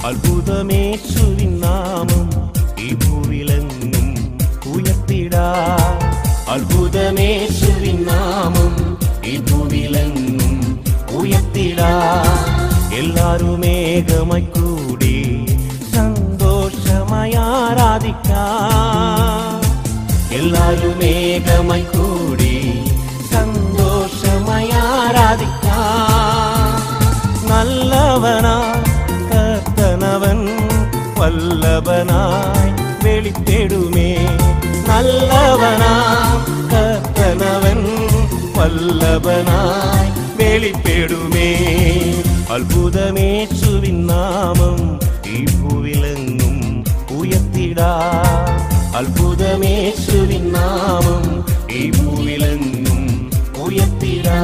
അത്ഭുതമേശുവിൻ നാമം ഈ ഭൂവിലെങ്ങും ഉയർത്തിടാ അത്ഭുതമേശുവിൻ നാമം ഈ ഭൂവിലെങ്ങും ഉയർത്തിടാ എല്ലാരും ഏകമായി കൂടി സന്തോഷമായി ആരാധിക്കാം എല്ലാരും ഏകമായി കൂടി സന്തോഷമായി ആരാധിക്കാം നല്ലവനാ കർത്തനവൻ വല്ലഭനായി വെളിപ്പെടുമേ നല്ലവനാ കർത്തനവൻ വല്ലഭനായി വെളിപ്പെടുമേ അത്ഭുതമേശുവിൻ നാമം ഈ ഭൂവിലെങ്ങും ഉയർത്തിടാ അത്ഭുതമേശുവിൻ നാമം ഈ ഭൂവിലെങ്ങും ഉയർത്തിടാ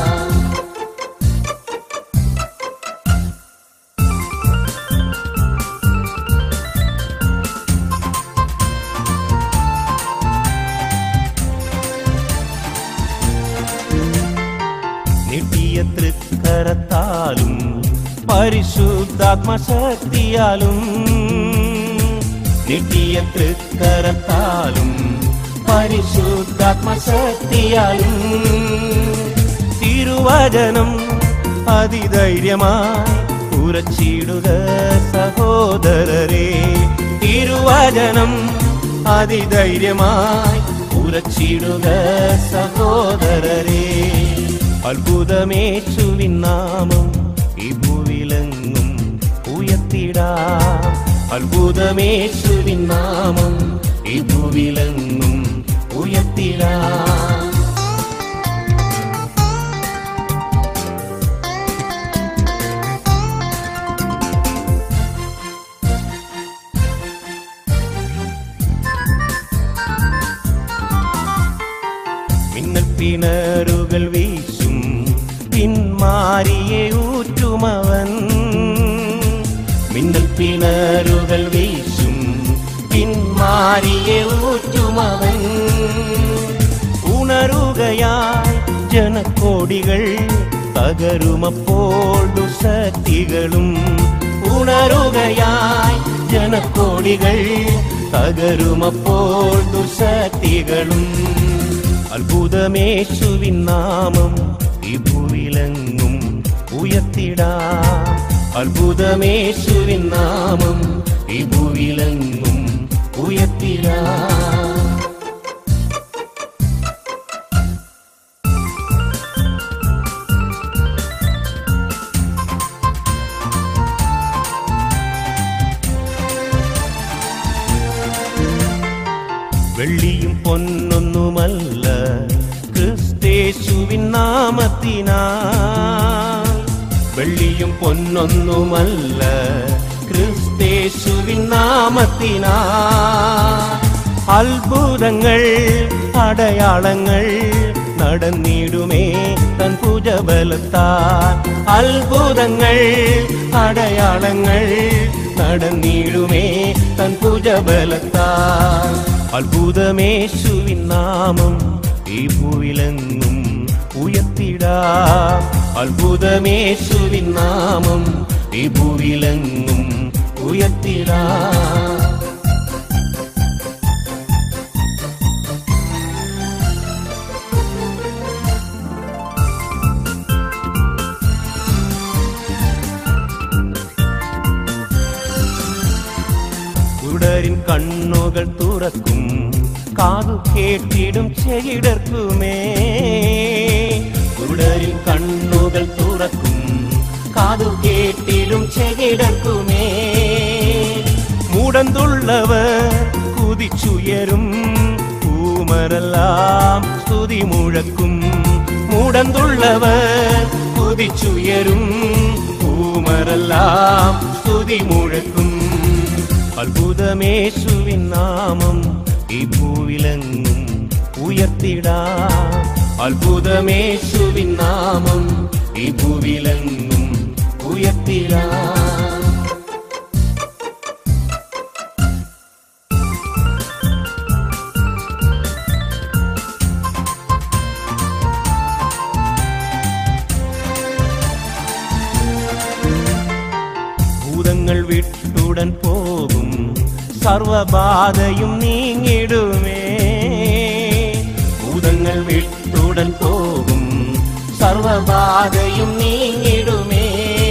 നീട്ടിയ തൃക്കരത്താലും പരിശുദ്ധാത്മശക്തിയാലും നീട്ടിയ തൃക്കരത്താലും പരിശുദ്ധാത്മശക്തിയാലും തിരുവചനം അതിധൈര്യമായി ഉറച്ചിടുക സഹോദരരെ തിരുവചനം അതിധൈര്യമായി ഉറച്ചിടുക സഹോദരരെ അത്ഭുതമേശുവിൻ നാമം ഈ ഭൂവിലെങ്ങും ഉയർത്തിടാ അത്ഭുതമേശുവിൻ നാമം ഈ ഭൂവിലെങ്ങും ഉയർത്തിടാ മിന്നൽ പിണറുകൾ വീശും പിന്മാരിയെ ഊറ്റുമവൻ മിന്നൽ പിണറുകൾ വീശും പിന്മാരിയെ ഊറ്റുമവൻ ഉണരുകയായി ജനക്കോടികൾ തകരുമപ്പോൾ ദുശക്തികളും ഉണരുകയായി ജനക്കോടികൾ തകരുമപ്പോൾ ദുശക്തികളും അത്ഭുതമേശുവിൻ നാമം ഈ ഭൂവിലെങ്ങും ഉയർത്തിടാ അത്ഭുതമേശുവിൻ നാമം ഈ ഭൂവിലെങ്ങും ഉയർത്തിടാ വെള്ളിയും പൊന്നൊന്നുമല്ല ക്രിസ്തേശുവിൻ നാമത്തിനാ വെള്ളിയും പൊന്നൊന്നുമല്ല ക്രിസ്തേശുവിൻ നാമത്തിനാ അത്ഭുതങ്ങൾ അടയാളങ്ങൾ നടന്നിടുമേ തൻ ഭുജബലത്താൽ അത്ഭുതങ്ങൾ അടയാളങ്ങൾ നടന്നിടുമേ തൻ ഭുജബലത്താൽ അത്ഭുതമേശുവിൻ നാമം ഈ ഭൂവിലെങ്ങും ഉയർത്തിടാ അത്ഭുതമേശുവിൻ നാമം ഈ ഭൂവിലെങ്ങും ഉയർത്തിടാ കുടരിൻ കണ്ണുകൾ തുറക്കും കാതു കേട്ടിടും ചെകിടർക്കുമേ കുടരിൻ കണ്ണുകൾ തുറക്കും കാതു കേട്ടിടും ചെകിടർക്കുമേ മുടന്തുള്ളവർ കുതിച്ചുയരും പൂമരെല്ലാം സ്തുതി മുഴക്കും മുടന്തുള്ളവർ കുതിച്ചുയരും പൂമരെല്ലാം സ്തുതി മുഴക്കും അത്ഭുതമേശുവിൻ നാമം ഈ ഭൂവിലെങ്ങും ഉയർത്തിടാ അത്ഭുതമേശുവിൻ നാമം ഈ ഭൂവിലെങ്ങും ഉയർത്തിടാ ഭൂതങ്ങൾ വിട്ടുടൻ പോകും സർവബാധയും നീങ്ങിടുമേ ഭൂതങ്ങൾ വിട്ടുടൻ പോകും സർവബാധയും നീങ്ങിടുമേ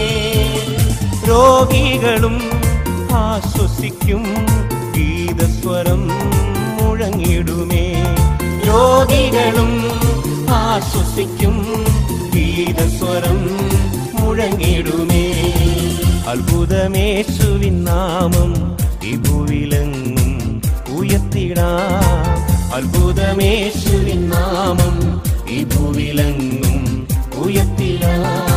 രോഗികളും ആശ്വസിക്കും ഗീതസ്വരം മുഴങ്ങിടുമേ രോഗികളും ആശ്വസിക്കും ഗീതസ്വരം മുഴങ്ങിടുമേ അത്ഭുതമേശുവിൻ നാമം ഈ ഭൂവിലെങ്ങും ഉയർത്തിടാം അത്ഭുതമേശുവിൻ നാമം ഈ ഭൂവിലെങ്ങും ഉയർത്തിടാം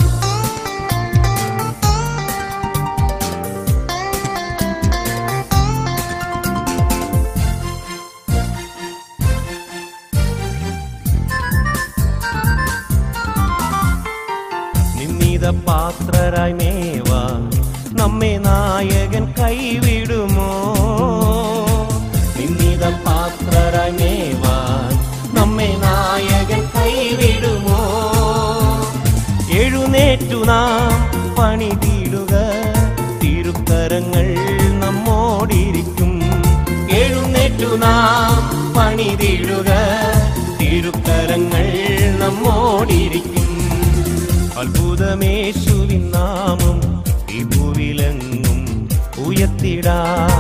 നിന്നിത പാത്രരായി മേവാ നമ്മെ നായകൻ കൈവിടുമോ നിന്നിത പാത്രരായി മേവാ നമ്മെ നായകൻ കൈവിടുമോ എഴുന്നേറ്റു നാം പണിതിടുക തിരുക്കരങ്ങൾ നമ്മോടിരിക്കും എഴുന്നേറ്റു നാം പണിതിടുക തിരുക്കരങ്ങൾ നമ്മോടിരിക്കും അത്ഭുതമേശുവിൻ നാമം ഈ ഭൂവിലെങ്ങും ഉയർത്തിടാ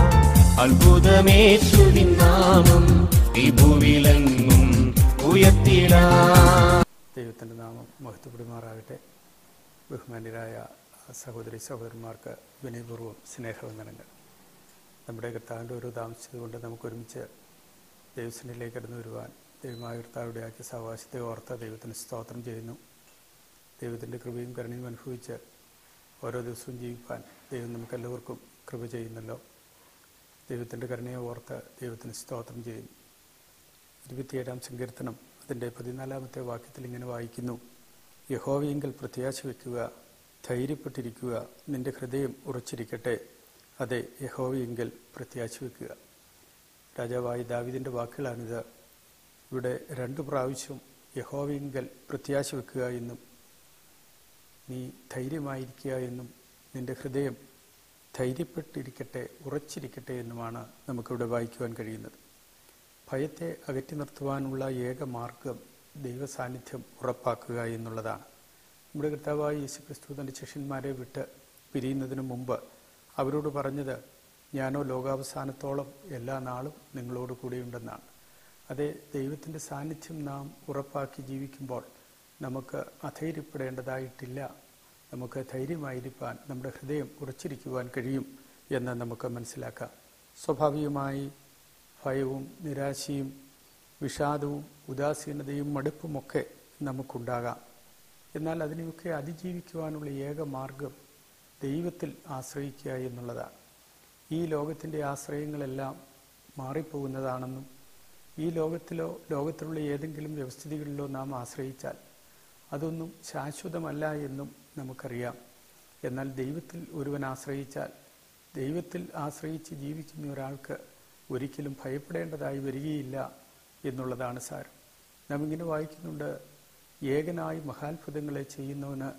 അത്ഭുതമേശുവിൻ നാമം ഈ ഭൂവിലെങ്ങും ഉയർത്തിടാ ദൈവത്തിൻ്റെ നാമം മഹത്വപ്പെടുമാറാകട്ടെ ബഹുമാന്യരായ സഹോദരി സഹോദരന്മാർക്ക് വിനയപൂർവ്വം സ്നേഹവന്ദനങ്ങൾ നമ്മുടെ കർത്താവിൻ്റെ ഒരു താമസിച്ചതുകൊണ്ട് നമുക്ക് ഒരുമിച്ച് ദൈവസനിലേക്ക് കടന്നു വരുവാൻ ദൈവമായ കർത്താവിടെ ആക്കിയ സാവകാശത്തെ ഓർത്ത് ദൈവത്തിന് സ്തോത്രം ചെയ്യുന്നു ദൈവത്തിൻ്റെ കൃപയും കരുണയും അനുഭവിച്ച് ഓരോ ദിവസവും ജീവിക്കാൻ ദൈവം നമുക്കെല്ലാവർക്കും കൃപ ചെയ്യുന്നല്ലോ ദൈവത്തിൻ്റെ കരുണയെ ഓർത്ത് ദൈവത്തിന് സ്തോത്രം ചെയ്യുന്നു ഇരുപത്തിയേഴാം സങ്കീർത്തനം അതിൻ്റെ പതിനാലാമത്തെ വാക്യത്തിൽ ഇങ്ങനെ വായിക്കുന്നു യഹോവയെങ്കിൽ പ്രത്യാശ വയ്ക്കുക ധൈര്യപ്പെട്ടിരിക്കുക നിന്റെ ഹൃദയം ഉറച്ചിരിക്കട്ടെ അതെ യഹോവയെങ്കിൽ പ്രത്യാശ വയ്ക്കുക രാജാവായ ദാവിദിൻ്റെ വാക്കുകളാണിത് ഇവിടെ രണ്ടു പ്രാവശ്യം യഹോവയെങ്കിൽ പ്രത്യാശ വെക്കുക എന്നും നീ ധൈര്യമായിരിക്കുക എന്നും നിന്റെ ഹൃദയം ധൈര്യപ്പെട്ടിരിക്കട്ടെ ഉറച്ചിരിക്കട്ടെ എന്നുമാണ് നമുക്കിവിടെ വായിക്കുവാൻ കഴിയുന്നത് ഭയത്തെ അകറ്റി നിർത്തുവാനുള്ള ഏക മാർഗം ദൈവ സാന്നിധ്യം ഉറപ്പാക്കുക എന്നുള്ളതാണ് നമ്മുടെ കർത്താവായ യേശുക്രിസ്തു തൻ്റെ ശിഷ്യന്മാരെ വിട്ട് പിരിയുന്നതിന് മുമ്പ് അവരോട് പറഞ്ഞത് ഞാനോ ലോകാവസാനത്തോളം എല്ലാ നാളും നിങ്ങളോട് കൂടെയുണ്ടെന്നാണ് അതെ ദൈവത്തിൻ്റെ സാന്നിധ്യം നാം ഉറപ്പാക്കി ജീവിക്കുമ്പോൾ നമുക്ക് അധൈര്യപ്പെടേണ്ടതായിട്ടില്ല നമുക്ക് ധൈര്യമായിരിക്കാൻ നമ്മുടെ ഹൃദയം ഉറച്ചിരിക്കുവാൻ കഴിയും എന്ന് നമുക്ക് മനസ്സിലാക്കാം സ്വാഭാവികമായി ഭയവും നിരാശയും വിഷാദവും ഉദാസീനതയും മടുപ്പുമൊക്കെ നമുക്കുണ്ടാകാം എന്നാൽ അതിനെയൊക്കെ അതിജീവിക്കുവാനുള്ള ഏക മാർഗം ദൈവത്തിൽ ആശ്രയിക്കുക എന്നുള്ളതാണ് ഈ ലോകത്തിൻ്റെ ആശ്രയങ്ങളെല്ലാം മാറിപ്പോകുന്നതാണെന്നും ഈ ലോകത്തിലോ ലോകത്തിലുള്ള ഏതെങ്കിലും വ്യവസ്ഥിതികളിലോ നാം ആശ്രയിച്ചാൽ അതൊന്നും ശാശ്വതമല്ല എന്നും നമുക്കറിയാം എന്നാൽ ദൈവത്തിൽ ഒരുവൻ ആശ്രയിച്ചാൽ ദൈവത്തിൽ ആശ്രയിച്ച് ജീവിക്കുന്ന ഒരാൾക്ക് ഒരിക്കലും ഭയപ്പെടേണ്ടതായി വരികയില്ല എന്നുള്ളതാണ് സാരം നാം ഇങ്ങനെ വായിക്കുന്നുണ്ട് ഏകനായി മഹാത്ഭുതങ്ങളെ ചെയ്യുന്നവന്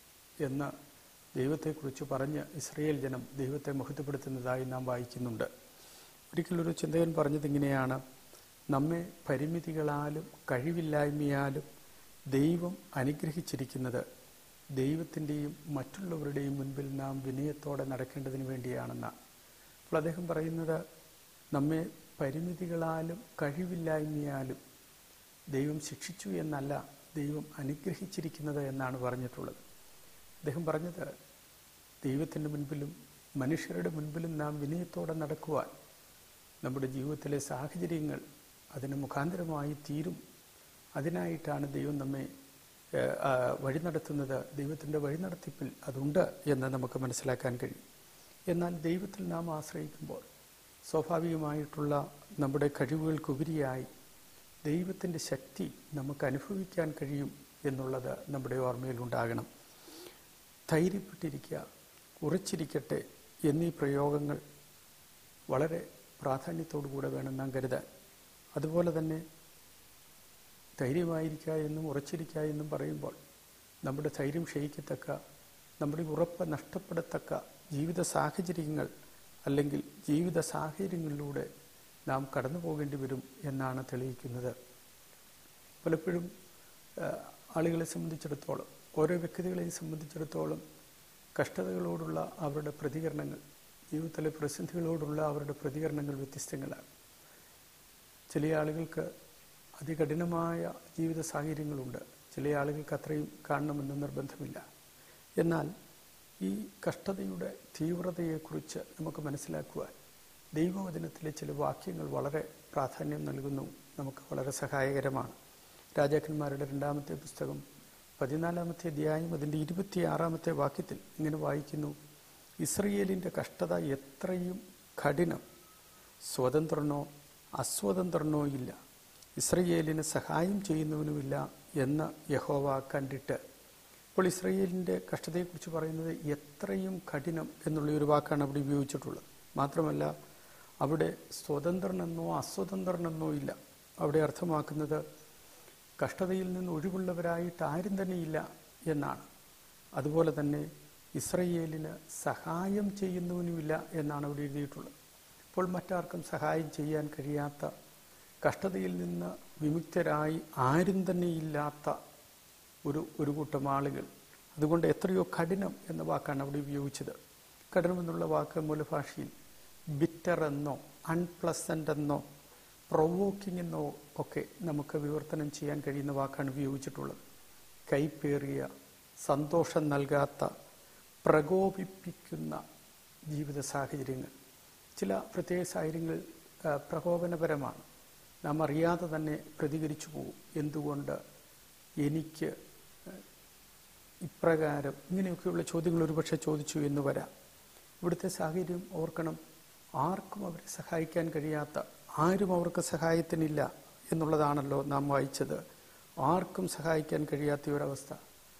എന്ന് ദൈവത്തെക്കുറിച്ച് പറഞ്ഞ് ഇസ്രയേൽ ജനം ദൈവത്തെ മഹത്വപ്പെടുത്തുന്നതായി നാം വായിക്കുന്നുണ്ട് ഒരിക്കലൊരു ചിന്തകൻ പറഞ്ഞത് ഇങ്ങനെയാണ് നമ്മെ പരിമിതികളാലും കഴിവില്ലായ്മയാലും ദൈവം അനുഗ്രഹിച്ചിരിക്കുന്നത് ദൈവത്തിൻ്റെയും മറ്റുള്ളവരുടെയും മുൻപിൽ നാം വിനയത്തോടെ നടക്കേണ്ടതിന് വേണ്ടിയാണെന്നാണ് അപ്പോൾ അദ്ദേഹം പറയുന്നത് നമ്മെ പരിമിതികളാലും കഴിവില്ലായ്മയാലും ദൈവം ശിക്ഷിച്ചു എന്നല്ല ദൈവം അനുഗ്രഹിച്ചിരിക്കുന്നത് എന്നാണ് പറഞ്ഞിട്ടുള്ളത് അദ്ദേഹം പറഞ്ഞത് ദൈവത്തിൻ്റെ മുൻപിലും മനുഷ്യരുടെ മുൻപിലും നാം വിനയത്തോടെ നടക്കുവാൻ നമ്മുടെ ജീവിതത്തിലെ സാഹചര്യങ്ങൾ അതിന് മുഖാന്തരമായി തീരും അതിനായിട്ടാണ് ദൈവം നമ്മെ ഏഹ്, ആ, വഴി നടത്തുന്നത് ദൈവത്തിൻ്റെ വഴി നടത്തിപ്പിൽ അതുണ്ട് എന്ന് നമുക്ക് മനസ്സിലാക്കാൻ കഴിയും എന്നാൽ ദൈവത്തിൽ നാം ആശ്രയിക്കുമ്പോൾ സ്വാഭാവികമായിട്ടുള്ള നമ്മുടെ കഴിവുകൾക്കുപരിയായി ദൈവത്തിൻ്റെ ശക്തി നമുക്ക് അനുഭവിക്കാൻ കഴിയും എന്നുള്ളത് നമ്മുടെ ഓർമ്മയിൽ ഉണ്ടാകണം ധൈര്യപ്പെട്ടിരിക്കുക ഉറച്ചിരിക്കട്ടെ എന്നീ പ്രയോഗങ്ങൾ വളരെ പ്രാധാന്യത്തോടുകൂടെ വേണം നാം കരുതാൻ അതുപോലെ തന്നെ ധൈര്യമായിരിക്കുക എന്നും ഉറച്ചിരിക്കുക എന്നും പറയുമ്പോൾ നമ്മുടെ ധൈര്യം ക്ഷയിക്കത്തക്ക നമ്മുടെ ഉറപ്പ് നഷ്ടപ്പെടത്തക്ക ജീവിത സാഹചര്യങ്ങൾ അല്ലെങ്കിൽ ജീവിത സാഹചര്യങ്ങളിലൂടെ നാം കടന്നു പോകേണ്ടി വരും എന്നാണ് തെളിയിക്കുന്നത് പലപ്പോഴും ആ, ആളുകളെ സംബന്ധിച്ചിടത്തോളം ഓരോ വ്യക്തികളെയും സംബന്ധിച്ചിടത്തോളം കഷ്ടതകളോടുള്ള അവരുടെ പ്രതികരണങ്ങൾ ജീവിതത്തിലെ പ്രതിസന്ധികളോടുള്ള അവരുടെ പ്രതികരണങ്ങൾ വ്യത്യസ്തങ്ങളാണ് ചില ആളുകൾക്ക് അതികഠിനമായ ജീവിത സാഹചര്യങ്ങളുണ്ട് ചില ആളുകൾക്ക് അത്രയും കാണണമെന്ന് നിർബന്ധമില്ല എന്നാൽ ഈ കഷ്ടതയുടെ തീവ്രതയെക്കുറിച്ച് നമുക്ക് മനസ്സിലാക്കുവാൻ ദൈവവചനത്തിലെ ചില വാക്യങ്ങൾ വളരെ പ്രാധാന്യം നൽകുന്നു നമുക്ക് വളരെ സഹായകരമാണ് രാജാക്കന്മാരുടെ രണ്ടാമത്തെ പുസ്തകം പതിനാലാമത്തെ അധ്യായം അതിൻ്റെ ഇരുപത്തിയാറാമത്തെ വാക്യത്തിൽ ഇങ്ങനെ വായിക്കുന്നു ഇസ്രയേലിൻ്റെ കഷ്ടത എത്രയും കഠിനം സ്വതന്ത്രനോ അസ്വതന്ത്രനോ ഇല്ല ഇസ്രയേലിന് സഹായം ചെയ്യുന്നവനുമില്ല എന്ന് യഹോവ കണ്ടിട്ട് അപ്പോൾ ഇസ്രയേലിൻ്റെ കഷ്ടതയെക്കുറിച്ച് പറയുന്നത് എത്രയും കഠിനം എന്നുള്ള ഒരു വാക്കാണ് അവിടെ ഉപയോഗിച്ചിട്ടുള്ളത് മാത്രമല്ല അവിടെ സ്വതന്ത്രനെന്നോ അസ്വതന്ത്രനെന്നോ ഇല്ല അവിടെ അർത്ഥമാക്കുന്നത് കഷ്ടതയിൽ നിന്ന് ഒഴിവുള്ളവരായിട്ട് ആരും തന്നെയില്ല എന്നാണ് അതുപോലെ തന്നെ ഇസ്രയേലിന് സഹായം ചെയ്യുന്നവനുമില്ല എന്നാണ് അവിടെ എഴുതിയിട്ടുള്ളത് അപ്പോൾ മറ്റാർക്കും സഹായം ചെയ്യാൻ കഴിയാത്ത കഷ്ടതയിൽ നിന്ന് വിമുക്തരായി ആരും തന്നെ ഇല്ലാത്ത ഒരു ഒരു കൂട്ടം ആളുകൾ അതുകൊണ്ട് എത്രയോ കഠിനം എന്ന വാക്കാണ് അവിടെ ഉപയോഗിച്ചത് കഠിനം എന്നുള്ള വാക്ക് മൂലഭാഷയിൽ ബിറ്റർ എന്നോ അൺപ്ലസൻ്റ് എന്നോ പ്രൊവോക്കിംഗ് എന്നോ ഒക്കെ നമുക്ക് വിവർത്തനം ചെയ്യാൻ കഴിയുന്ന വാക്കാണ് ഉപയോഗിച്ചിട്ടുള്ളത് കൈപ്പേറിയ സന്തോഷം നൽകാത്ത പ്രകോപിപ്പിക്കുന്ന ജീവിത സാഹചര്യങ്ങൾ ചില പ്രത്യേക സാഹചര്യങ്ങൾ ആ, പ്രകോപനപരമാണ് നാം അറിയാതെ തന്നെ പ്രതികരിച്ചു പോകും എന്തുകൊണ്ട് എനിക്ക് ഇപ്രകാരം ഇങ്ങനെയൊക്കെയുള്ള ചോദ്യങ്ങൾ ഒരുപക്ഷെ ചോദിച്ചു എന്ന് വരാം ഇവിടുത്തെ സാഹചര്യം ഓർക്കണം ആർക്കും അവരെ സഹായിക്കാൻ കഴിയാത്ത ആരും അവർക്ക് സഹായത്തിനില്ല എന്നുള്ളതാണല്ലോ നാം വായിച്ചത് ആർക്കും സഹായിക്കാൻ കഴിയാത്ത ഒരവസ്ഥ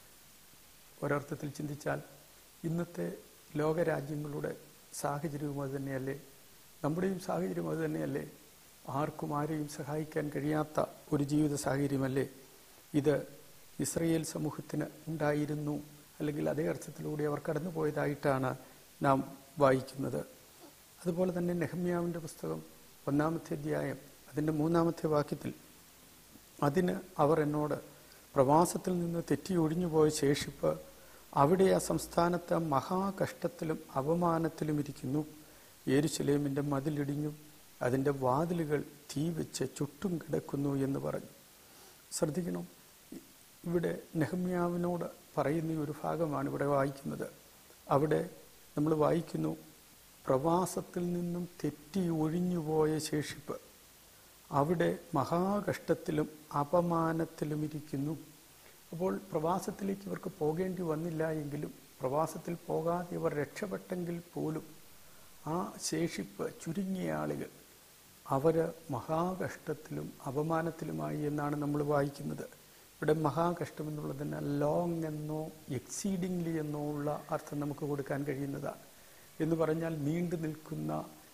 ഒരർത്ഥത്തിൽ ചിന്തിച്ചാൽ ഇന്നത്തെ ലോകരാജ്യങ്ങളുടെ സാഹചര്യവും അത് തന്നെയല്ലേ നമ്മുടെയും സാഹചര്യം അത് തന്നെയല്ലേ ആർക്കും ആരെയും സഹായിക്കാൻ കഴിയാത്ത ഒരു ജീവിത സാഹചര്യമല്ലേ ഇത് ഇസ്രയേൽ സമൂഹത്തിന് ഉണ്ടായിരുന്നു അല്ലെങ്കിൽ അതേ അർത്ഥത്തിലൂടെ അവർ കടന്നുപോയതായിട്ടാണ് നാം വായിക്കുന്നത് അതുപോലെ തന്നെ നെഹമ്യാവിൻ്റെ പുസ്തകം ഒന്നാമത്തെ അധ്യായം അതിൻ്റെ മൂന്നാമത്തെ വാക്യത്തിൽ അതിന് അവർ എന്നോട് പ്രവാസത്തിൽ നിന്ന് തെറ്റി ഒഴിഞ്ഞുപോയ ശേഷിപ്പ് അവിടെ ആ സംസ്ഥാനത്ത് മഹാകഷ്ടത്തിലും അപമാനത്തിലും ഇരിക്കുന്നു യേരുശലേമിൻ്റെ മതിലിടിഞ്ഞു അതിൻ്റെ വാതിലുകൾ തീ വെച്ച് ചുട്ടും കിടക്കുന്നു എന്ന് പറഞ്ഞു ശ്രദ്ധിക്കണം ഇ- ഇവിടെ നെഹമ്യാവിനോട് പറയുന്ന ഈ ഒരു ഭാഗമാണ് ഇവിടെ വായിക്കുന്നത് അവിടെ നമ്മൾ വായിക്കുന്നു പ്രവാസത്തിൽ നിന്നും തെറ്റി ഒഴിഞ്ഞുപോയ ശേഷിപ്പ് അവിടെ മഹാകഷ്ടത്തിലും അപമാനത്തിലും ഇരിക്കുന്നു അപ്പോൾ പ്രവാസത്തിലേക്ക് ഇവർക്ക് പോകേണ്ടി വന്നില്ല എങ്കിലും പ്രവാസത്തിൽ പോകാതെ ഇവർ രക്ഷപ്പെട്ടെങ്കിൽ പോലും ആ ശേഷിപ്പ് ചുരുങ്ങിയ ആളുകൾ അവർ മഹാകഷ്ടത്തിലും അപമാനത്തിലുമായി എന്നാണ് നമ്മൾ വായിക്കുന്നത് ഇവിടെ മഹാകഷ്ടം എന്നുള്ളതിന് ലോങ് എന്നോ എക്സീഡിംഗ്ലി എന്നോ ഉള്ള അർത്ഥം നമുക്ക് കൊടുക്കാൻ കഴിയുന്നതാണ് എന്ന് പറഞ്ഞാൽ നീണ്ടു നിൽക്കുന്ന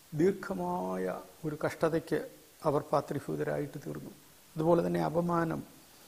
ദീർഘമായ ഒരു കഷ്ടതയ്ക്ക് അവർ പാത്രിഭൂതരായിട്ട് തീർന്നു അതുപോലെ തന്നെ അപമാനം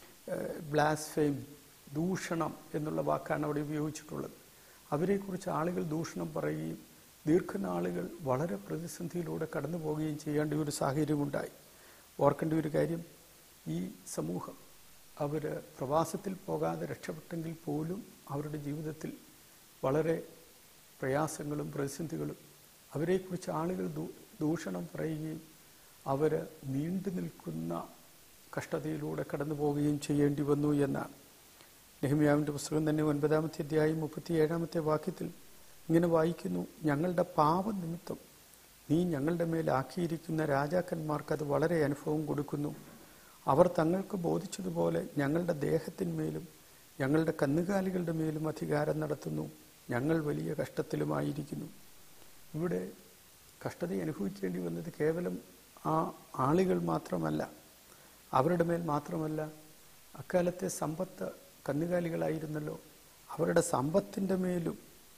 ബ്ലാസ്ഫെയിം ദൂഷണം എന്നുള്ള വാക്കാണ് അവിടെ ഉപയോഗിച്ചിട്ടുള്ളത് അവരെക്കുറിച്ച് ആളുകൾ ദൂഷണം പറയുകയും ദീർഘനാളുകൾ വളരെ പ്രതിസന്ധിയിലൂടെ കടന്നു പോവുകയും ചെയ്യേണ്ട ഒരു സാഹചര്യമുണ്ടായി ഓർക്കേണ്ട ഒരു കാര്യം ഈ സമൂഹം അവർ പ്രവാസത്തിൽ പോകാതെ രക്ഷപ്പെട്ടെങ്കിൽ പോലും അവരുടെ ജീവിതത്തിൽ വളരെ പ്രയാസങ്ങളും പ്രതിസന്ധികളും അവരെക്കുറിച്ച് ആളുകൾ ദൂ- ദൂഷണം പറയുകയും അവർ നീണ്ടു നിൽക്കുന്ന കഷ്ടതയിലൂടെ കടന്നു പോവുകയും ചെയ്യേണ്ടി വന്നു എന്നാണ് നെഹമ്യാവിൻ്റെ പുസ്തകം തന്നെ ഒൻപതാമത്തെ അധ്യായം മുപ്പത്തിയേഴാമത്തെ വാക്യത്തിൽ ഇങ്ങനെ വായിക്കുന്നു ഞങ്ങളുടെ പാപനിമിത്തം നീ ഞങ്ങളുടെ മേലാക്കിയിരിക്കുന്ന രാജാക്കന്മാർക്ക് അത് വളരെ അനുഭവം കൊടുക്കുന്നു അവർ തങ്ങൾക്ക് ബോധിച്ചതുപോലെ ഞങ്ങളുടെ ദേഹത്തിന്മേലും ഞങ്ങളുടെ കന്നുകാലികളുടെ മേലും അധികാരം നടത്തുന്നു ഞങ്ങൾ വലിയ കഷ്ടത്തിലുമായിരിക്കുന്നു ഇവിടെ കഷ്ടത അനുഭവിക്കേണ്ടി വന്നത് കേവലം ആ ആളുകൾ മാത്രമല്ല അവരുടെ മേൽ മാത്രമല്ല അക്കാലത്തെ സമ്പത്ത് കന്നുകാലികളായിരുന്നല്ലോ അവരുടെ സമ്പത്തിൻ്റെ മേലും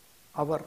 അവർ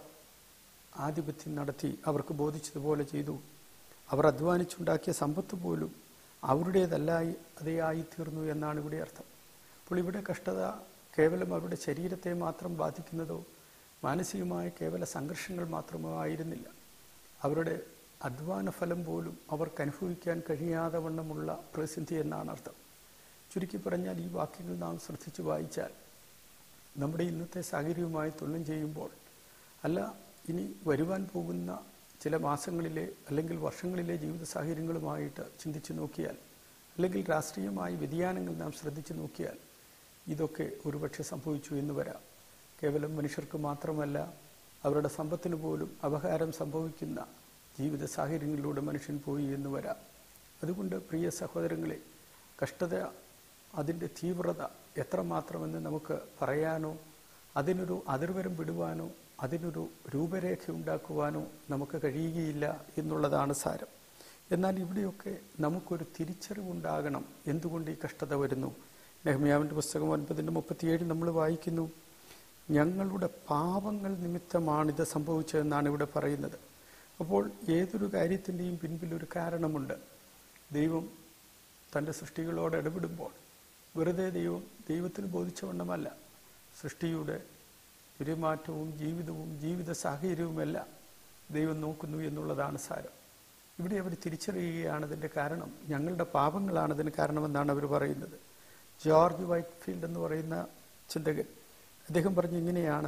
ആധിപത്യം നടത്തി അവർക്ക് ബോധിച്ചതുപോലെ ചെയ്തു അവർ അധ്വാനിച്ചുണ്ടാക്കിയ സമ്പത്ത് പോലും അവരുടേതല്ലായി അതേ ആയിത്തീർന്നു എന്നാണ് ഇവിടെ അർത്ഥം അപ്പോൾ ഇവിടെ കഷ്ടത കേവലം അവരുടെ ശരീരത്തെ മാത്രം ബാധിക്കുന്നതോ മാനസികമായ കേവല സംഘർഷങ്ങൾ മാത്രമോ ആയിരുന്നില്ല അവരുടെ അധ്വാന ഫലം പോലും അവർക്ക് അനുഭവിക്കാൻ കഴിയാതെ വണ്ണമുള്ള പ്രതിസന്ധി എന്നാണ് അർത്ഥം ചുരുക്കി പറഞ്ഞാൽ ഈ വാക്യങ്ങൾ നാം ശ്രദ്ധിച്ചു വായിച്ചാൽ നമ്മുടെ ഇന്നത്തെ സാഹചര്യവുമായി തുലനം ചെയ്യുമ്പോൾ അല്ല ഇനി വരുവാൻ പോകുന്ന ചില മാസങ്ങളിലെ അല്ലെങ്കിൽ വർഷങ്ങളിലെ ജീവിത സാഹചര്യങ്ങളുമായിട്ട് ചിന്തിച്ചു നോക്കിയാൽ അല്ലെങ്കിൽ രാഷ്ട്രീയമായ വ്യതിയാനങ്ങൾ നാം ശ്രദ്ധിച്ചു നോക്കിയാൽ ഇതൊക്കെ ഒരുപക്ഷെ സംഭവിച്ചു എന്ന് വരാം കേവലം മനുഷ്യർക്ക് മാത്രമല്ല അവരുടെ സമ്പത്തിന് പോലും അപകാരം സംഭവിക്കുന്ന ജീവിത സാഹചര്യങ്ങളിലൂടെ മനുഷ്യൻ പോയി എന്ന് വരാം അതുകൊണ്ട് പ്രിയ സഹോദരങ്ങളെ കഷ്ടത അതിൻ്റെ തീവ്രത എത്രമാത്രമെന്ന് നമുക്ക് പറയാനോ അതിനൊരു അതിർവരം വിടുവാനോ അതിനൊരു രൂപരേഖ ഉണ്ടാക്കുവാനോ നമുക്ക് കഴിയുകയില്ല എന്നുള്ളതാണ് സാരം എന്നാൽ ഇവിടെയൊക്കെ നമുക്കൊരു തിരിച്ചറിവുണ്ടാകണം എന്തുകൊണ്ട് ഈ കഷ്ടത വരുന്നു നെഹ്മിയാവിൻ്റെ പുസ്തകം ഒൻപതിൻ്റെ മുപ്പത്തിയേഴ് നമ്മൾ വായിക്കുന്നു ഞങ്ങളുടെ പാപങ്ങൾ നിമിത്തമാണിത് സംഭവിച്ചതെന്നാണ് ഇവിടെ പറയുന്നത് അപ്പോൾ ഏതൊരു കാര്യത്തിൻ്റെയും പിൻപിൽ ഒരു കാരണമുണ്ട് ദൈവം തൻ്റെ സൃഷ്ടികളോട് ഇടപെടുമ്പോൾ വെറുതെ ദൈവം ദൈവത്തിന് ബോധിച്ചവണ്ണമല്ല സൃഷ്ടിയുടെ പെരുമാറ്റവും ജീവിതവും ജീവിത സാഹചര്യവുമെല്ലാം ദൈവം നോക്കുന്നു എന്നുള്ളതാണ് സാരം ഇവിടെ അവർ തിരിച്ചറിയുകയാണ് ഇതിൻ്റെ കാരണം ഞങ്ങളുടെ പാപങ്ങളാണ് ഇതിന് കാരണമെന്നാണ് അവർ പറയുന്നത് ജോർജ് വൈറ്റ്ഫീൽഡ് എന്ന് പറയുന്ന ചിന്തകൻ അദ്ദേഹം പറഞ്ഞ ഇങ്ങനെയാണ്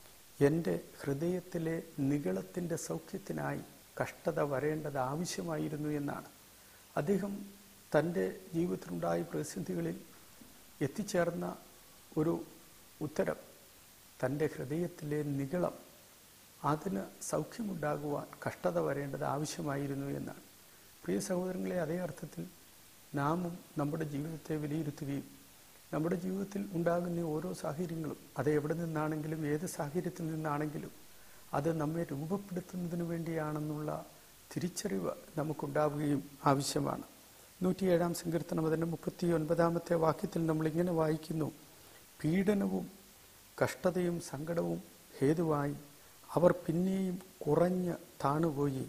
എൻ്റെ ഹൃദയത്തിലെ നികളത്തിൻ്റെ സൗഖ്യത്തിനായി കഷ്ടത വരേണ്ടത് ആവശ്യമായിരുന്നു എന്നാണ് അദ്ദേഹം തൻ്റെ ജീവിതത്തിലുണ്ടായ പ്രതിസന്ധികളിൽ എത്തിച്ചേർന്ന ഒരു ഉത്തരം തൻ്റെ ഹൃദയത്തിലെ നികളം അതിന് സൗഖ്യമുണ്ടാകുവാൻ കഷ്ടത വരേണ്ടത് ആവശ്യമായിരുന്നു എന്നാണ് പ്രിയ സഹോദരങ്ങളെ അതേ അർത്ഥത്തിൽ നാമും നമ്മുടെ ജീവിതത്തെ വിലയിരുത്തുകയും നമ്മുടെ ജീവിതത്തിൽ ഉണ്ടാകുന്ന ഓരോ സാഹചര്യങ്ങളും അത് എവിടെ നിന്നാണെങ്കിലും ഏത് സാഹചര്യത്തിൽ നിന്നാണെങ്കിലും അത് നമ്മെ രൂപപ്പെടുത്തുന്നതിന് വേണ്ടിയാണെന്നുള്ള തിരിച്ചറിവ് നമുക്കുണ്ടാവുകയും ആവശ്യമാണ് നൂറ്റിയേഴാം സങ്കീർത്തനം അതിൻ്റെ മുപ്പത്തി ഒൻപതാമത്തെ വാക്യത്തിൽ നമ്മൾ ഇങ്ങനെ വായിക്കുന്നു പീഡനവും കഷ്ടതയും സങ്കടവും ഹേതുവായി അവർ പിന്നെയും കുറഞ്ഞ് താണുപോയി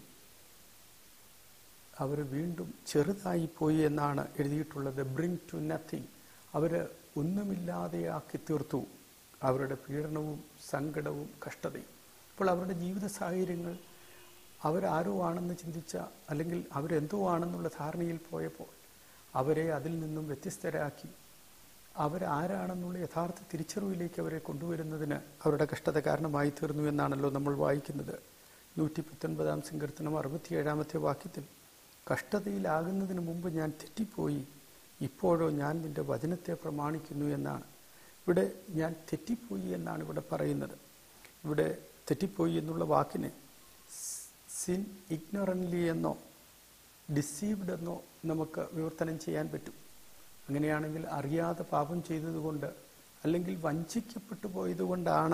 അവർ വീണ്ടും ചെറുതായിപ്പോയി എന്നാണ് എഴുതിയിട്ടുള്ളത് ബ്രിങ് ടു നത്തിങ് അവർ ഒന്നുമില്ലാതെയാക്കി തീർത്തു അവരുടെ പീഡനവും സങ്കടവും കഷ്ടതയും അപ്പോൾ അവരുടെ ജീവിത സാഹചര്യങ്ങൾ അവരാരോ ആണെന്ന് ചിന്തിച്ച അല്ലെങ്കിൽ അവരെന്തോ ആണെന്നുള്ള ധാരണയിൽ പോയപ്പോൾ അവരെ അതിൽ നിന്നും വ്യത്യസ്തരാക്കി അവരാരാണെന്നുള്ള യഥാർത്ഥ തിരിച്ചറിവിലേക്ക് അവരെ കൊണ്ടുവരുന്നതിന് അവരുടെ കഷ്ടത കാരണമായി തീർന്നു എന്നാണല്ലോ നമ്മൾ വായിക്കുന്നത് നൂറ്റി പത്തൊൻപതാം സങ്കീർത്തനം അറുപത്തിയേഴാമത്തെ വാക്യത്തിൽ കഷ്ടതയിലാകുന്നതിന് മുമ്പ് ഞാൻ തെറ്റിപ്പോയി ഇപ്പോഴോ ഞാൻ നിന്റെ വചനത്തെ പ്രമാണിക്കുന്നു എന്നാണ് ഇവിടെ ഞാൻ തെറ്റിപ്പോയി എന്നാണ് ഇവിടെ പറയുന്നത് ഇവിടെ തെറ്റിപ്പോയി എന്നുള്ള വാക്കിനെ സിൻ ഇഗ്നറൻ്റ്ലി എന്നോ ഡിസീവ്ഡ് എന്നോ നമുക്ക് വിവർത്തനം ചെയ്യാൻ പറ്റും അങ്ങനെയാണെങ്കിൽ അറിയാതെ പാപം ചെയ്തതുകൊണ്ട് അല്ലെങ്കിൽ വഞ്ചിക്കപ്പെട്ടു പോയതുകൊണ്ടാണ്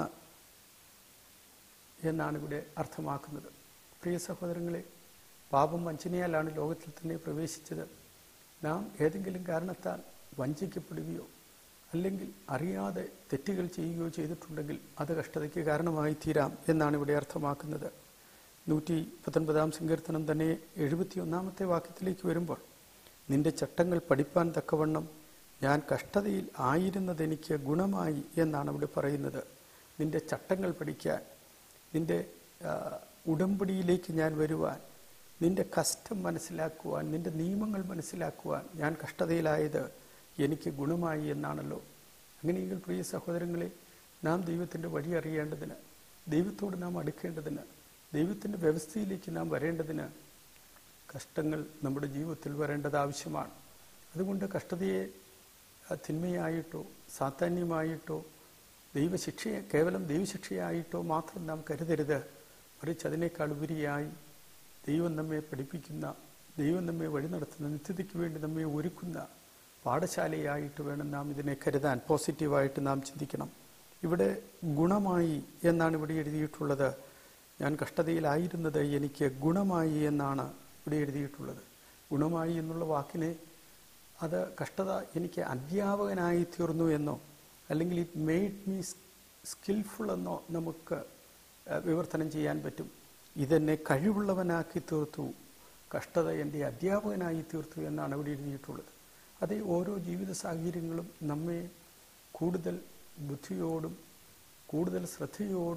എന്നാണ് ഇവിടെ അർത്ഥമാക്കുന്നത് പ്രിയ സഹോദരങ്ങളെ പാപം വഞ്ചനയാലാണ് ലോകത്തിൽ തന്നെ പ്രവേശിച്ചത് നാം ഏതെങ്കിലും കാരണത്താൽ വഞ്ചിക്കപ്പെടുകയോ അല്ലെങ്കിൽ അറിയാതെ തെറ്റുകൾ ചെയ്യുകയോ ചെയ്തിട്ടുണ്ടെങ്കിൽ അത് കഷ്ടതയ്ക്ക് കാരണമായി തീരാം എന്നാണ് ഇവിടെ അർത്ഥമാക്കുന്നത് നൂറ്റി പത്തൊൻപതാം സങ്കീർത്തനം തന്നെ എഴുപത്തിയൊന്നാമത്തെ വാക്യത്തിലേക്ക് വരുമ്പോൾ നിന്റെ ചട്ടങ്ങൾ പഠിപ്പാൻ തക്കവണ്ണം ഞാൻ കഷ്ടതയിൽ ആയിരുന്നതെനിക്ക് ഗുണമായി എന്നാണ് അവിടെ പറയുന്നത് നിന്റെ ചട്ടങ്ങൾ പഠിക്കാൻ നിന്റെ ആ, ഉടമ്പടിയിലേക്ക് ഞാൻ വരുവാൻ നിന്റെ കഷ്ടം മനസ്സിലാക്കുവാൻ നിന്റെ നിയമങ്ങൾ മനസ്സിലാക്കുവാൻ ഞാൻ കഷ്ടതയിലായത് എനിക്ക് ഗുണമായി എന്നാണല്ലോ അങ്ങനെയെങ്കിൽ പ്രിയ സഹോദരങ്ങളെ നാം ദൈവത്തിൻ്റെ വഴി അറിയേണ്ടതിന് ദൈവത്തോട് നാം അടുക്കേണ്ടതിന് ദൈവത്തിൻ്റെ വ്യവസ്ഥയിലേക്ക് നാം വരേണ്ടതിന് കഷ്ടങ്ങൾ നമ്മുടെ ജീവിതത്തിൽ വരേണ്ടത് ആവശ്യമാണ് അതുകൊണ്ട് കഷ്ടതയെ ആ, തിന്മയായിട്ടോ സാധാന്യമായിട്ടോ ദൈവശിക്ഷയെ കേവലം ദൈവശിക്ഷയായിട്ടോ മാത്രം നാം കരുതരുത് മറിച്ച് അതിനേക്കാൾ ഉപരിയായി ദൈവം നമ്മെ പഠിപ്പിക്കുന്ന ദൈവം നമ്മെ വഴി നടത്തുന്ന നിത്യതയ്ക്ക് വേണ്ടി നമ്മെ ഒരുക്കുന്ന പാഠശാലയായിട്ട് വേണം നാം ഇതിനെ കരുതാൻ പോസിറ്റീവായിട്ട് നാം ചിന്തിക്കണം ഇവിടെ ഗുണമായി എന്നാണ് ഇവിടെ എഴുതിയിട്ടുള്ളത് ഞാൻ കഷ്ടതയിലായിരുന്നത് എനിക്ക് ഗുണമായി എന്നാണ് ഇവിടെ എഴുതിയിട്ടുള്ളത് ഗുണമായി എന്നുള്ള വാക്കിനെ അത് കഷ്ടത എനിക്ക് അധ്യാപകനായി തീർന്നു എന്നോ അല്ലെങ്കിൽ ഇറ്റ് മെയ്ഡ് മീ സ്കിൽഫുൾ എന്നോ നമുക്ക് ഏഹ്, വിവർത്തനം ചെയ്യാൻ പറ്റും ഇതെന്നെ കഴിവുള്ളവനാക്കി തീർത്തു കഷ്ടത എൻ്റെ അധ്യാപകനായി തീർത്തു എന്നാണ് ഇവിടെ എഴുതിയിട്ടുള്ളത് അതേ ഓരോ ജീവിത സാഹചര്യങ്ങളും നമ്മെ കൂടുതൽ ബുദ്ധിയോടും കൂടുതൽ ശ്രദ്ധയോടും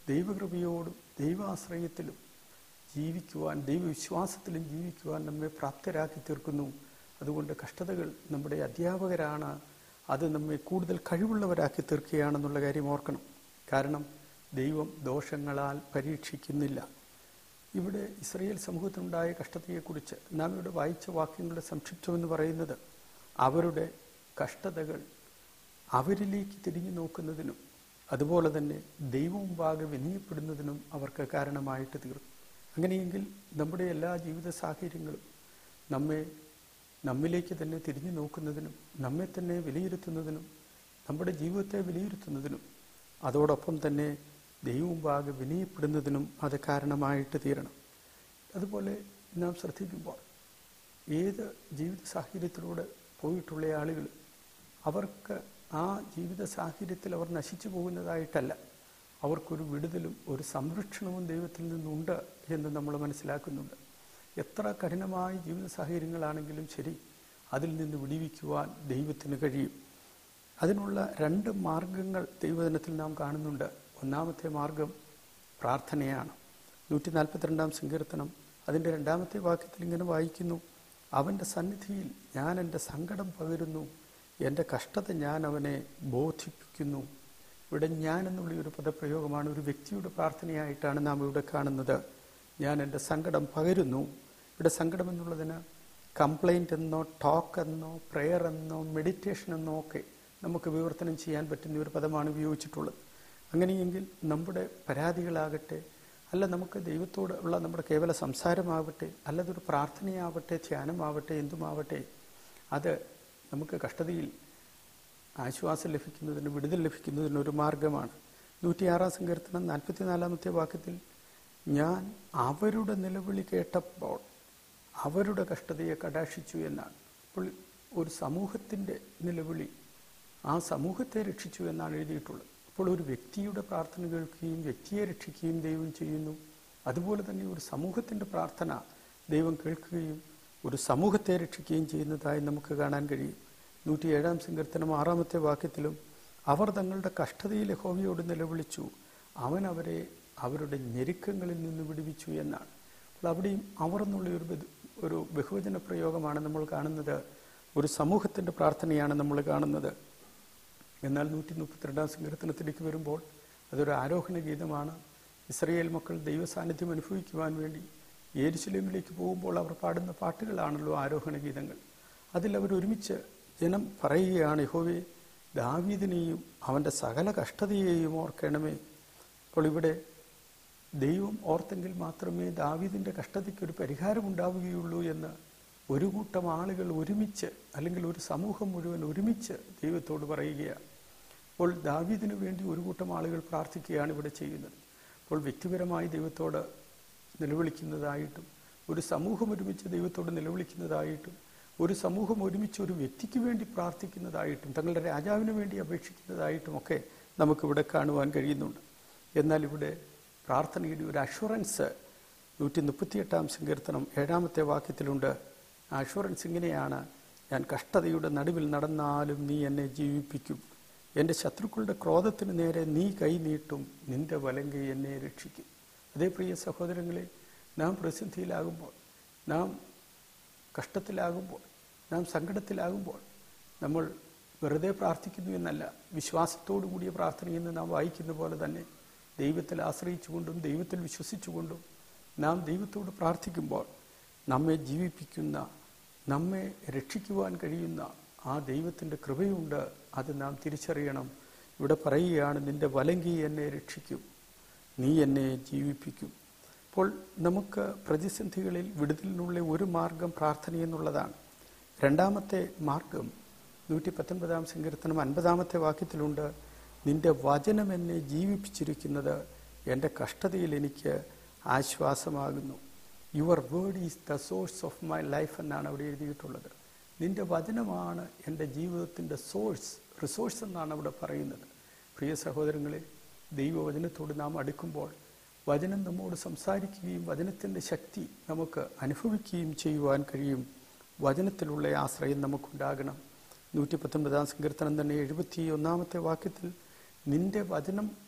ദൈവകൃപയോടും ദൈവാശ്രയത്തിലും ജീവിക്കുവാൻ ദൈവവിശ്വാസത്തിലും ജീവിക്കുവാൻ നമ്മെ പ്രാപ്തരാക്കി തീർക്കുന്നു അതുകൊണ്ട് കഷ്ടതകൾ നമ്മുടെ അധ്യാപകരാണ് അത് നമ്മെ കൂടുതൽ കഴിവുള്ളവരാക്കി തീർക്കുകയാണെന്നുള്ള കാര്യം ഓർക്കണം കാരണം ദൈവം ദോഷങ്ങളാൽ പരീക്ഷിക്കുന്നില്ല ഇവിടെ ഇസ്രയേൽ സമൂഹത്തിനുണ്ടായ കഷ്ടതയെക്കുറിച്ച് നാം ഇവിടെ വായിച്ച വാക്യങ്ങളുടെ സംക്ഷിപ്തമെന്ന് പറയുന്നത് അവരുടെ കഷ്ടതകൾ അവരിലേക്ക് തിരിഞ്ഞു നോക്കുന്നതിനും അതുപോലെ തന്നെ ദൈവം മുമ്പാകെ വിനയപ്പെടുന്നതിനും അവർക്ക് കാരണമായിട്ട് തീർന്നു അങ്ങനെയെങ്കിൽ നമ്മുടെ എല്ലാ ജീവിത സാഹചര്യങ്ങളും നമ്മെ നമ്മിലേക്ക് തന്നെ തിരിഞ്ഞു നോക്കുന്നതിനും നമ്മെ തന്നെ വിലയിരുത്തുന്നതിനും നമ്മുടെ ജീവിതത്തെ വിലയിരുത്തുന്നതിനും അതോടൊപ്പം തന്നെ ദൈവം മുമ്പാകെ വിനയപ്പെടുന്നതിനും അത് കാരണമായിട്ട് തീരണം അതുപോലെ നാം ശ്രദ്ധിക്കുമ്പോൾ ഏത് ജീവിത സാഹചര്യത്തിലൂടെ പോയിട്ടുള്ള ആളുകൾ അവർക്ക് ആ ജീവിത സാഹചര്യത്തിൽ അവർ നശിച്ചു പോകുന്നതായിട്ടല്ല അവർക്കൊരു വിടുതലും ഒരു സംരക്ഷണവും ദൈവത്തിൽ നിന്നുണ്ട് എന്ന് നമ്മൾ മനസ്സിലാക്കുന്നുണ്ട് എത്ര കഠിനമായ ജീവിത സാഹചര്യങ്ങളാണെങ്കിലും ശരി അതിൽ നിന്ന് വിടിവിക്കുവാൻ ദൈവത്തിന് കഴിയും അതിനുള്ള രണ്ട് മാർഗങ്ങൾ ദൈവദിനത്തിൽ നാം കാണുന്നുണ്ട് ഒന്നാമത്തെ മാർഗം പ്രാർത്ഥനയാണ് നൂറ്റി നാൽപ്പത്തിരണ്ടാം സങ്കീർത്തനം അതിൻ്റെ രണ്ടാമത്തെ വാക്യത്തിൽ ഇങ്ങനെ വായിക്കുന്നു അവൻ്റെ സന്നിധിയിൽ ഞാൻ എൻ്റെ സങ്കടം പകരുന്നു എൻ്റെ കഷ്ടത ഞാൻ അവനെ ബോധിപ്പിക്കുന്നു ഇവിടെ ഞാൻ എന്നുള്ള ഒരു പദപ്രയോഗമാണ് ഒരു വ്യക്തിയുടെ പ്രാർത്ഥനയായിട്ടാണ് നാം ഇവിടെ കാണുന്നത് ഞാൻ എൻ്റെ സങ്കടം പകരുന്നു ഇവിടെ സങ്കടം എന്നുള്ളതിന് കംപ്ലൈൻറ്റ് എന്നോ ടോക്ക് എന്നോ പ്രെയർ എന്നോ മെഡിറ്റേഷൻ എന്നോ ഒക്കെ നമുക്ക് വിവർത്തനം ചെയ്യാൻ പറ്റുന്ന ഒരു പദമാണ് ഉപയോഗിച്ചിട്ടുള്ളത് അങ്ങനെയെങ്കിൽ നമ്മുടെ പരാതികളാകട്ടെ അല്ല നമുക്ക് ദൈവത്തോട് ഉള്ള നമ്മുടെ കേവല സംസാരമാവട്ടെ അല്ലതൊരു പ്രാർത്ഥനയാവട്ടെ ധ്യാനമാവട്ടെ എന്തുമാവട്ടെ അത് നമുക്ക് കഷ്ടതയിൽ ആശ്വാസം ലഭിക്കുന്നതിന് വിടുതൽ ലഭിക്കുന്നതിന് ഒരു മാർഗമാണ് നൂറ്റിയാറാം സങ്കീർത്തനം നാൽപ്പത്തിനാലാമത്തെ വാക്യത്തിൽ ഞാൻ അവരുടെ നിലവിളി കേട്ടപ്പോൾ അവരുടെ കഷ്ടതയെ കടാക്ഷിച്ചു എന്നാണ് അപ്പോൾ ഒരു സമൂഹത്തിൻ്റെ നിലവിളി ആ സമൂഹത്തെ രക്ഷിച്ചു എന്നാണ് എഴുതിയിട്ടുള്ളത് അപ്പോൾ ഒരു വ്യക്തിയുടെ പ്രാർത്ഥന കേൾക്കുകയും വ്യക്തിയെ രക്ഷിക്കുകയും ദൈവം ചെയ്യുന്നു അതുപോലെ തന്നെ ഒരു സമൂഹത്തിൻ്റെ പ്രാർത്ഥന ദൈവം കേൾക്കുകയും ഒരു സമൂഹത്തെ രക്ഷിക്കുകയും ചെയ്യുന്നതായി നമുക്ക് കാണാൻ കഴിയും നൂറ്റിയേഴാം സങ്കീർത്തനം ആറാമത്തെ വാക്യത്തിലും അവർ തങ്ങളുടെ കഷ്ടതയിൽ ഹോമിയോട് നിലവിളിച്ചു അവൻ അവരെ അവരുടെ ഞെരുക്കങ്ങളിൽ നിന്ന് വിടുവിച്ചു എന്നാണ് അപ്പോൾ അവിടെയും അവർ എന്നുള്ള ഒരു ബദു- ഒരു ബഹുവചന പ്രയോഗമാണ് നമ്മൾ കാണുന്നത് ഒരു സമൂഹത്തിൻ്റെ പ്രാർത്ഥനയാണ് നമ്മൾ കാണുന്നത് എന്നാൽ നൂറ്റി മുപ്പത്തിരണ്ടാം സങ്കീർത്തനത്തിലേക്ക് വരുമ്പോൾ അതൊരു ആരോഹണ ഗീതമാണ് ഇസ്രയേൽ മക്കൾ ദൈവസാന്നിധ്യം അനുഭവിക്കുവാൻ വേണ്ടി യേരുശലേമിലേക്ക് പോകുമ്പോൾ അവർ പാടുന്ന പാട്ടുകളാണല്ലോ ആരോഹണ ഗീതങ്ങൾ അതിൽ അവർ ഒരുമിച്ച് ജനം പറയുകയാണ് യഹോവേ ദാവീദിനെയും അവൻ്റെ സകല കഷ്ടതയെയും ഓർക്കണമേ അപ്പോൾ ഇവിടെ ദൈവം ഓർത്തെങ്കിൽ മാത്രമേ ദാവീദിൻ്റെ കഷ്ടതയ്ക്ക് ഒരു പരിഹാരം ഉണ്ടാവുകയുള്ളൂ എന്ന് ഒരു കൂട്ടം ആളുകൾ ഒരുമിച്ച് അല്ലെങ്കിൽ ഒരു സമൂഹം മുഴുവൻ ഒരുമിച്ച് ദൈവത്തോട് പറയുകയാണ് അപ്പോൾ ദാവീദിനു വേണ്ടി ഒരു കൂട്ടം ആളുകൾ പ്രാർത്ഥിക്കുകയാണ് ഇവിടെ ചെയ്യുന്നത് അപ്പോൾ വ്യക്തിപരമായി ദൈവത്തോട് നിലവിളിക്കുന്നതായിട്ടും ഒരു സമൂഹം ഒരുമിച്ച് ദൈവത്തോട് നിലവിളിക്കുന്നതായിട്ടും ഒരു സമൂഹം ഒരുമിച്ച് ഒരു വ്യക്തിക്ക് വേണ്ടി പ്രാർത്ഥിക്കുന്നതായിട്ടും തങ്ങളുടെ രാജാവിന് വേണ്ടി അപേക്ഷിക്കുന്നതായിട്ടും ഒക്കെ നമുക്കിവിടെ കാണുവാൻ കഴിയുന്നുണ്ട് എന്നാൽ ഇവിടെ പ്രാർത്ഥനയുടെ ഒരു അഷുറൻസ് നൂറ്റി മുപ്പത്തിയെട്ടാം സങ്കീർത്തനം ഏഴാമത്തെ വാക്യത്തിലുണ്ട് ആ അഷുറൻസ് ഇങ്ങനെയാണ് ഞാൻ കഷ്ടതയുടെ നടുവിൽ നടന്നാലും നീ എന്നെ ജീവിപ്പിക്കും എൻ്റെ ശത്രുക്കളുടെ ക്രോധത്തിന് നേരെ നീ കൈ നീട്ടും നിന്റെ വലങ്കൈ എന്നെ രക്ഷിക്കും അതേ പ്രിയ സഹോദരങ്ങളെ നാം പ്രതിസന്ധിയിലാകുമ്പോൾ നാം കഷ്ടത്തിലാകുമ്പോൾ നാം സങ്കടത്തിലാകുമ്പോൾ നമ്മൾ വെറുതെ പ്രാർത്ഥിക്കുന്നു എന്നല്ല വിശ്വാസത്തോടു കൂടിയ പ്രാർത്ഥനയെന്ന് നാം വായിക്കുന്ന പോലെ തന്നെ ദൈവത്തിൽ ആശ്രയിച്ചുകൊണ്ടും ദൈവത്തിൽ വിശ്വസിച്ചുകൊണ്ടും നാം ദൈവത്തോട് പ്രാർത്ഥിക്കുമ്പോൾ നമ്മെ ജീവിപ്പിക്കുന്ന നമ്മെ രക്ഷിക്കുവാൻ കഴിയുന്ന ആ ദൈവത്തിൻ്റെ കൃപയുണ്ട് അത് നാം തിരിച്ചറിയണം ഇവിടെ പറയുകയാണ് നിന്റെ വലങ്കി എന്നെ രക്ഷിക്കും നീ എന്നെ ജീവിപ്പിക്കും അപ്പോൾ നമുക്ക് പ്രതിസന്ധികളിൽ വിടുതലിനുള്ള ഒരു മാർഗം പ്രാർത്ഥന എന്നുള്ളതാണ് രണ്ടാമത്തെ മാർഗം നൂറ്റി പത്തൊൻപതാം സങ്കീർത്തനം അൻപതാമത്തെ വാക്യത്തിലുണ്ട് നിന്റെ വചനം എന്നെ ജീവിപ്പിച്ചിരിക്കുന്നത് എൻ്റെ കഷ്ടതയിൽ എനിക്ക് ആശ്വാസമാകുന്നു your word is the source of my life എന്നാണ് അവിടെ എഴുതിയിട്ടുള്ളത് നിന്റെ വചനമാണ് എൻ്റെ ജീവിതത്തിൻ്റെ സോഴ്സ് റിസോഴ്സ് എന്നാണ് അവിടെ പറയുന്നത് പ്രിയ സഹോദരങ്ങളെ ദൈവവചനത്തോട് നാം അടുക്കുമ്പോൾ വചനം നമ്മോട് സംസാരിക്കുകയും വചനത്തിൻ്റെ ശക്തി നമുക്ക് അനുഭവിക്കുകയും ചെയ്യുവാൻ കഴിയും വചനത്തിലുള്ള ആശ്രയം നമുക്കുണ്ടാകണം നൂറ്റി പത്തൊൻപതാം സങ്കീർത്തനം തന്നെ എഴുപത്തി ഒന്നാമത്തെ വാക്യത്തിൽ നിന്റെ വചനം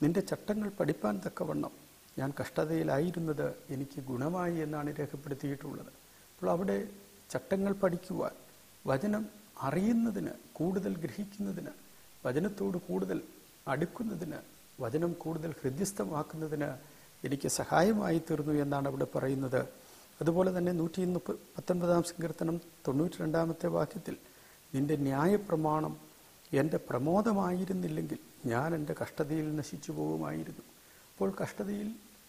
നിന്റെ ചട്ടങ്ങൾ പഠിപ്പാൻ തക്കവണ്ണം ഞാൻ കഷ്ടതയിലായിരുന്നത് എനിക്ക് ഗുണമായി എന്നാണ് രേഖപ്പെടുത്തിയിട്ടുള്ളത് അപ്പോൾ അവിടെ ചട്ടങ്ങൾ പഠിക്കുവാൻ വചനം അറിയുന്നതിന് കൂടുതൽ ഗ്രഹിക്കുന്നതിന് വചനത്തോട് കൂടുതൽ അടുക്കുന്നതിന് വചനം കൂടുതൽ ഹൃദ്യസ്ഥമാക്കുന്നതിന് എനിക്ക് സഹായമായി തീർന്നു എന്നാണ് അവിടെ പറയുന്നത് അതുപോലെ തന്നെ നൂറ്റി മുപ്പ പത്തൊൻപതാം സങ്കീർത്തനം തൊണ്ണൂറ്റി രണ്ടാമത്തെ വാക്യത്തിൽ നിന്റെ ന്യായപ്രമാണം എൻ്റെ പ്രമോദമായിരുന്നില്ലെങ്കിൽ ഞാൻ എൻ്റെ കഷ്ടതയിൽ നശിച്ചു പോകുമായിരുന്നു അപ്പോൾ കഷ്ടതയിൽ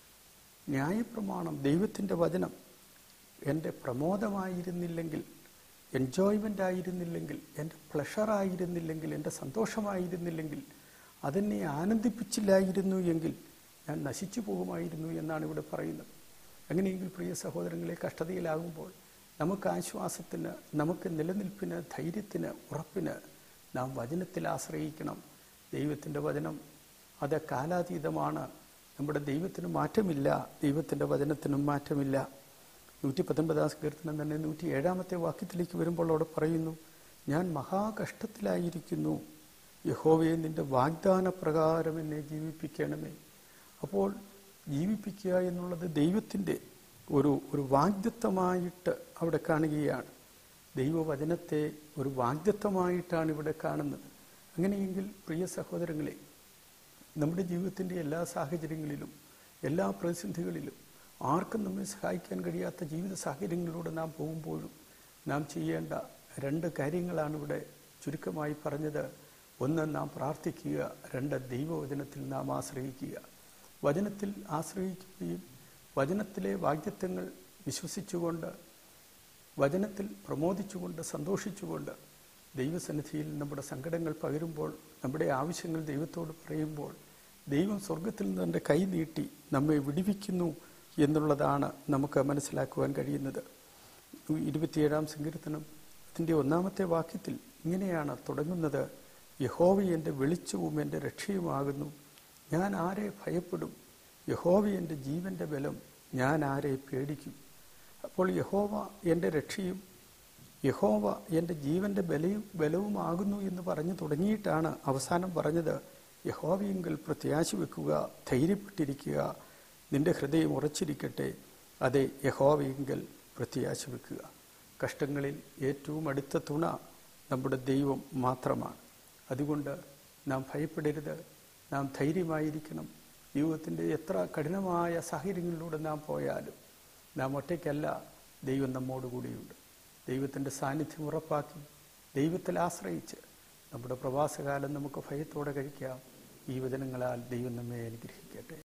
ന്യായപ്രമാണം ദൈവത്തിൻ്റെ വചനം എൻ്റെ പ്രമോദമായിരുന്നില്ലെങ്കിൽ എൻജോയ്മെൻ്റ് ആയിരുന്നില്ലെങ്കിൽ എൻ്റെ പ്ലഷറായിരുന്നില്ലെങ്കിൽ എൻ്റെ സന്തോഷമായിരുന്നില്ലെങ്കിൽ അതെന്നെ ആനന്ദിപ്പിച്ചില്ലായിരുന്നു എങ്കിൽ ഞാൻ നശിച്ചു പോകുമായിരുന്നു എന്നാണ് ഇവിടെ പറയുന്നത് അങ്ങനെയെങ്കിൽ പ്രിയ സഹോദരങ്ങളെ കഷ്ടതയിലാകുമ്പോൾ നമുക്ക് ആശ്വാസത്തിന് നമുക്ക് നിലനിൽപ്പിന് ധൈര്യത്തിന് ഉറപ്പിന് നാം വചനത്തിൽ ആശ്രയിക്കണം ദൈവത്തിൻ്റെ വചനം അത് കാലാതീതമാണ് നമ്മുടെ ദൈവത്തിന് മാറ്റമില്ല ദൈവത്തിൻ്റെ വചനത്തിനും മാറ്റമില്ല നൂറ്റി പത്തൊൻപതാം കീർത്തനം തന്നെ നൂറ്റി ഏഴാമത്തെ വാക്യത്തിലേക്ക് വരുമ്പോൾ അവിടെ പറയുന്നു ഞാൻ മഹാകഷ്ടത്തിലായിരിക്കുന്നു യഹോവയെ നിന്റെ വാഗ്ദാന പ്രകാരം എന്നെ ജീവിപ്പിക്കണമേ അപ്പോൾ ജീവിപ്പിക്കുക എന്നുള്ളത് ദൈവത്തിൻ്റെ ഒരു ഒരു വാഗ്ദത്വമായിട്ട് അവിടെ കാണുകയാണ് ദൈവവചനത്തെ ഒരു വാഗ്ദത്വമായിട്ടാണ് ഇവിടെ കാണുന്നത് അങ്ങനെയെങ്കിൽ പ്രിയ സഹോദരങ്ങളെ നമ്മുടെ ജീവിതത്തിൻ്റെ എല്ലാ സാഹചര്യങ്ങളിലും എല്ലാ പ്രതിസന്ധികളിലും ആർക്കും നമ്മെ സഹായിക്കാൻ കഴിയാത്ത ജീവിത സാഹചര്യങ്ങളിലൂടെ നാം പോകുമ്പോഴും നാം ചെയ്യേണ്ട രണ്ട് കാര്യങ്ങളാണ് ഇവിടെ ചുരുക്കമായി പറഞ്ഞത് ഒന്ന് നാം പ്രാർത്ഥിക്കുക രണ്ട് ദൈവവചനത്തിൽ നാം ആശ്രയിക്കുക വചനത്തിൽ ആശ്രയിക്കുകയും വചനത്തിലെ വാഗ്ദത്വങ്ങൾ വിശ്വസിച്ചുകൊണ്ട് വചനത്തിൽ പ്രമോദിച്ചുകൊണ്ട് സന്തോഷിച്ചുകൊണ്ട് ദൈവസന്നിധിയിൽ നമ്മുടെ സങ്കടങ്ങൾ പകരുമ്പോൾ നമ്മുടെ ആവശ്യങ്ങൾ ദൈവത്തോട് പറയുമ്പോൾ ദൈവം സ്വർഗത്തിൽ നിന്ന് തൻ്റെ കൈ നീട്ടി നമ്മെ വിടിവിക്കുന്നു എന്നുള്ളതാണ് നമുക്ക് മനസ്സിലാക്കുവാൻ കഴിയുന്നത് ഇരുപത്തിയേഴാം സങ്കീർത്തനം അതിൻ്റെ ഒന്നാമത്തെ വാക്യത്തിൽ ഇങ്ങനെയാണ് തുടങ്ങുന്നത് യഹോവ എൻ്റെ വെളിച്ചവും എൻ്റെ രക്ഷയുമാകുന്നു ഞാൻ ആരെ ഭയപ്പെടും യഹോവ എൻ്റെ ജീവന്റെ ബലം ഞാൻ ആരെ പേടിക്കും അപ്പോൾ യഹോവ എൻ്റെ രക്ഷയും യഹോവ എൻ്റെ ജീവന്റെ ബലയും ബലവുമാകുന്നു എന്ന് പറഞ്ഞു തുടങ്ങിയിട്ടാണ് അവസാനം പറഞ്ഞത് യഹോവയെങ്കിൽ പ്രത്യാശ വെക്കുക ധൈര്യപ്പെട്ടിരിക്കുക നിന്റെ ഹൃദയം ഉറച്ചിരിക്കട്ടെ അതെ യഹോവയെങ്കിൽ പ്രത്യാശ വെക്കുക കഷ്ടങ്ങളിൽ ഏറ്റവും അടുത്ത തുണ നമ്മുടെ ദൈവം മാത്രമാണ് അതുകൊണ്ട് നാം ഭയപ്പെടരുത് നാം ധൈര്യമായിരിക്കണം ജീവിതത്തിൻ്റെ എത്ര കഠിനമായ സാഹചര്യങ്ങളിലൂടെ നാം പോയാലും നാം ഒറ്റയ്ക്കല്ല ദൈവം നമ്മോടുകൂടിയുണ്ട് ദൈവത്തിൻ്റെ സാന്നിധ്യം ഉറപ്പാക്കി ദൈവത്തിൽ ആശ്രയിച്ച് നമ്മുടെ പ്രവാസകാലം നമുക്ക് ഭയത്തോടെ കഴിക്കാം ഈ വചനങ്ങളാൽ ദൈവം നമ്മെ അനുഗ്രഹിക്കട്ടെ